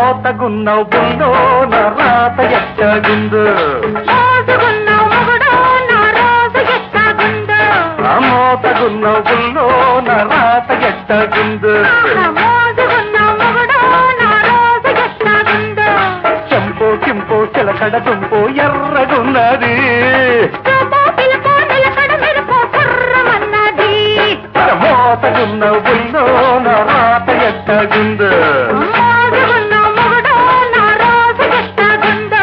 మోతగున్న బుల్లో నా రాత ఎట్టగుందు మోసుకున్న మొగుడు నా రోజు ఎట్టాగుందో ఆ మోతగున్న బుల్లో నా రాత ఎట్టగుందు మోసుకున్న మొగుడు నా రోజు ఎట్టాగుందో చెంపో కింపో చిలకడ దుంపో ఎర్రగున్నది చూపో పిలుపో నిలకడ మెరుపో కుర్రమన్నది మోతగున్న బుల్లో నా రాత ఎట్టగుందు మోసుకున్న మొగుడు నా రోజు ఎట్టాగుందో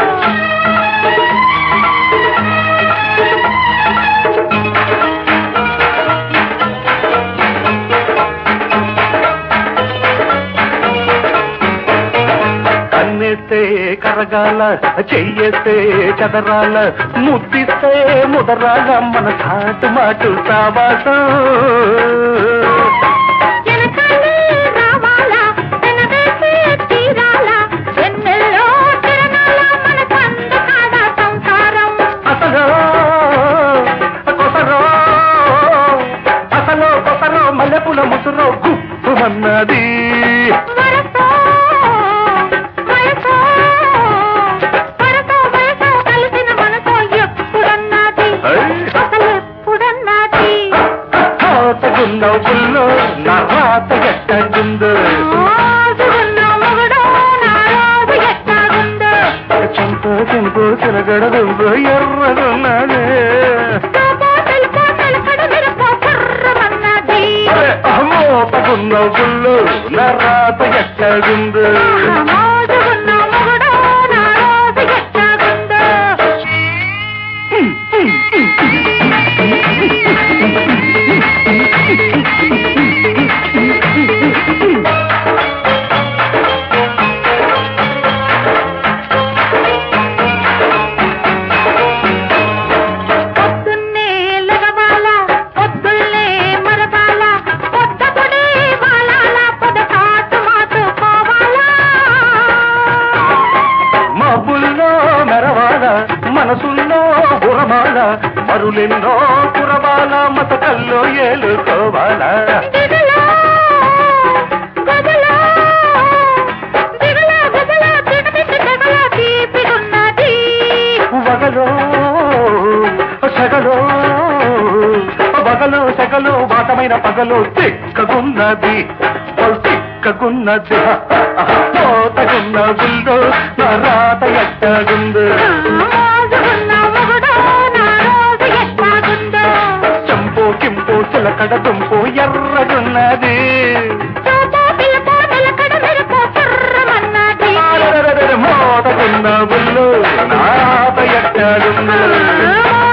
కన్నెత్తే కరగాల చెయ్యేస్తే చదరాల ముద్దిస్తే ముదరాల మన చాటు మాటు సావాసం వెనకాలే రావాలా వెనవేసే తీరాలా వెన్నెల్లో తిరణాల మన కంద కాడ సంసారం అసలు కొసరో అసలు కొసరో మల్లెపుల ముసురో గుప్పుమన్నది వరసో వయసో వరసో వయసో కలిసిన మనసో ఎప్పుడన్నది అసలు ఎప్పుడన్నది తగున్న పుల్లో నా రాత ఎట్టగుందో మోసుకున్న మొగుడు నా రోజు ఎట్టాగుందో చెంప చెంపు చిలగడ దుంపు ఎర్రగున్నది చూపో తెలుపో నిలకడ మెరుపో కుర్రమన్నది మోతగున్న పుల్లు నా రాత ఎట్టగుందో మోసుకున్న మొగుడు నా రోజు ఎట్టాగుందో పొద్దున్నే లెగవాల పొద్దున్నే మరవాల పొద్దపుడే వాలాల పొద కాటు మాటు పోవాలా మబ్బుల్లో మెరవాల మనసుల్లో గురమాల మరులెన్నో కురవాల మతకల్లో ఏలుకోవాలా దిగులో గదిలో దిగులో గదిలో దిగదిగ దిగులో తీపిగున్నది వగలో సగలో వగలో సగలో వాటమైన పగలో తిక్కగున్నది తిక్కగున్నది పోతగున్న గుండు నా రాత ఎట్టగుండు మోసుకున్న మొగుడు నా రోజు ఎట్టాగుందో చంపు కింపు చిలకడ దుంపు ఎర్రగున్నది చూపో పిలుపో నిలకడ మెరుపో కుర్రమన్నది మోతగున్న బుల్లు నా రాత ఎట్టగుండు మోసుకున్న